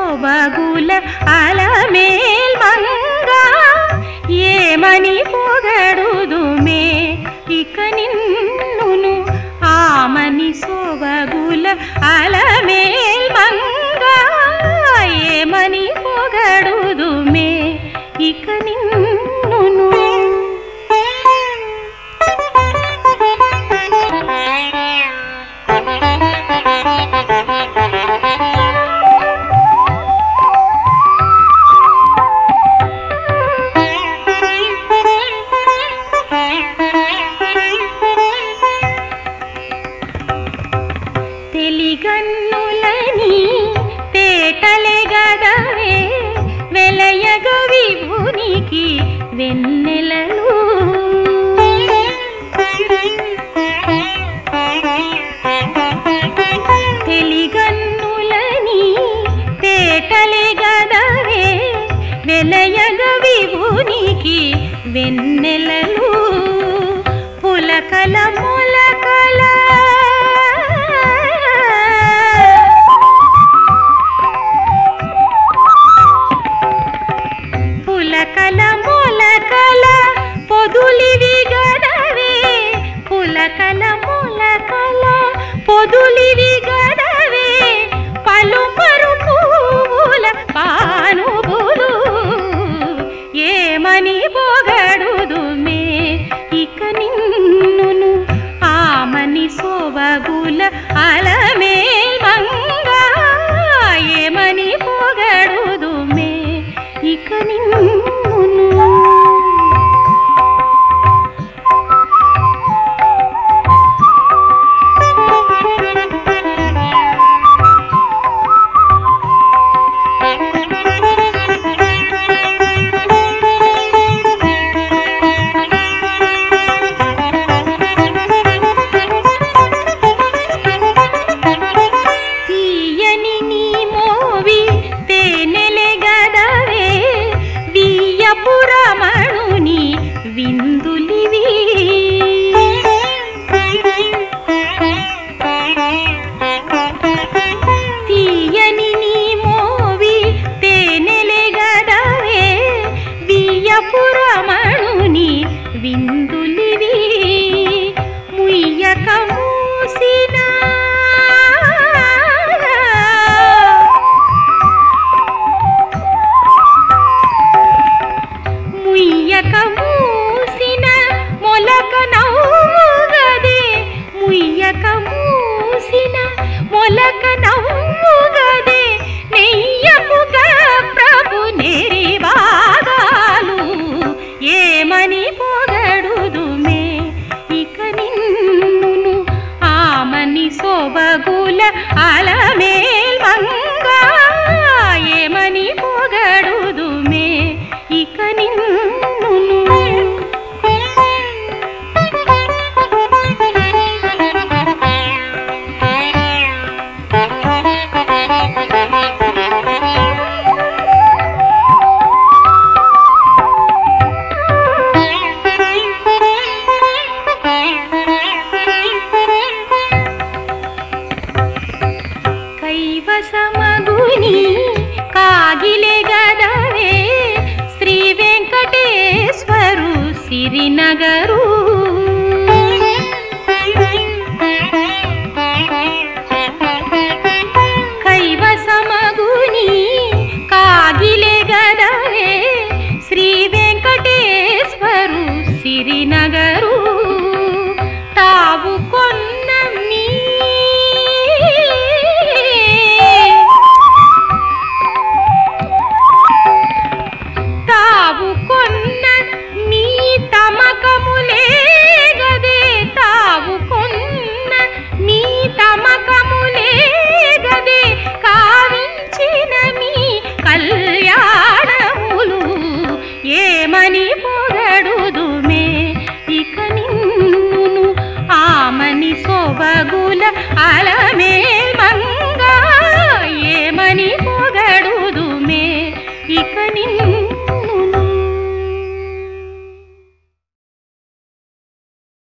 సోబగుల అలమేల్ మంగా ఏమని పొగడుదుమే ఇక నిన్నును ఆమని సోబగుల అలమేల్ మంగా ఏమని పొగడుదుమే ఇక నిన్నును తెలిగన్నులని తేటలే గదవే వెలయగ విభునికి వెన్నెలలు తెలిగన్నులని తేటలే గదవే వెలయగ విభునికి వెన్నెలలు పులకల మొలకల పులకల మొలకల పొదులివి గదవే పులకల మొలకల పొదులివి గదవే పలుపరు పూల పానుబులు ఏమని పొగడుదుమే ఇక నిన్నును ఆమని సోబగుల అలమేల్ మంగా ఏమని పొగడుదుమే ఇక నిన్నును తీయని నీ మోవి తేనెలే గదవే వియ్యపురమణుని విందులివి తీయని నీ మోవి తేనెలే గదవే వియ్యపురమణుని విందులివి ముయ్యక మూసిన ముయ్యక మూసిన మొలక నవ్వుగదే ముయ్యక మూసిన మొలక నవ్వుగదే నెయ్యముగా ప్రభు నెరివాగాలు ఏమని పొగడుదుమే ఇక నిన్నును ఆమని సోబగుల అలమేల్ మంగా ఏమని పొగడుదుమే ఇక నిన్నును కైవసమగుని కాగిలే గదవే శ్రీ వెంకటేశ్వరు సిరినగరు కైవసమగుని కాగిలే గదవే శ్రీ వెంకటేశ్వరు సిరినగరు తావు కొన్న మీ తావు కొన్న మీ తమకములే గదే తావు కొన్న మీ తమకములే గదే కావించిన మీ కళ్యాణములు ఏమని పొగడుదుమే ఇక నిన్నును ఆమని సోబగుల అలమే